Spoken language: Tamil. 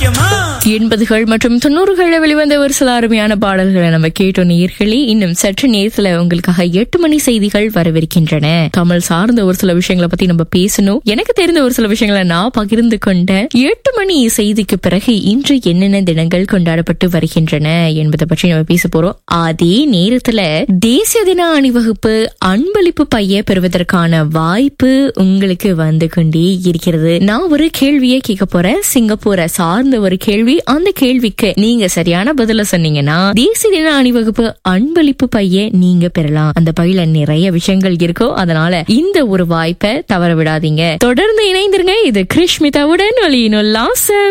முக்கியமா எண்பதுகள் மற்றும் தொண்ணூறுகளில் வெளிவந்த ஒரு சில அருமையான பாடல்களை நம்ம கேட்டோம் நேர்களே இன்னும் சற்று நேரத்துல உங்களுக்காக எட்டு மணி செய்திகள் வரவிருக்கின்றன தமிழ் சார்ந்த ஒரு சில விஷயங்களை பத்தி நம்ம பேசணும் எனக்கு தெரிந்த ஒரு சில விஷயங்களை நான் பகிர்ந்து கொண்டேன் எட்டு மணி செய்திக்கு பிறகு இன்று என்னென்ன தினங்கள் கொண்டாடப்பட்டு வருகின்றன என்பதை பற்றி நம்ம பேச போறோம் அதே நேரத்துல தேசிய தின அணிவகுப்பு அன்பளிப்பு பைய பெறுவதற்கான வாய்ப்பு உங்களுக்கு வந்து கொண்டே இருக்கிறது நான் ஒரு கேள்வியை கேட்க போறேன் சிங்கப்பூரை சார்ந்த ஒரு கேள்வி அந்த கேள்விக்கு நீங்க சரியான பதில சொன்னீங்கன்னா தேசிய தின அணிவகுப்பு அன்பளிப்பு பைய நீங்க பெறலாம் அந்த பையில நிறைய விஷயங்கள் இருக்கும் அதனால இந்த ஒரு வாய்ப்பை தவற விடாதீங்க தொடர்ந்து இணைந்திருங்க இது கிருஷ்மிதாவுடன் ஒலியினுல் லாசம்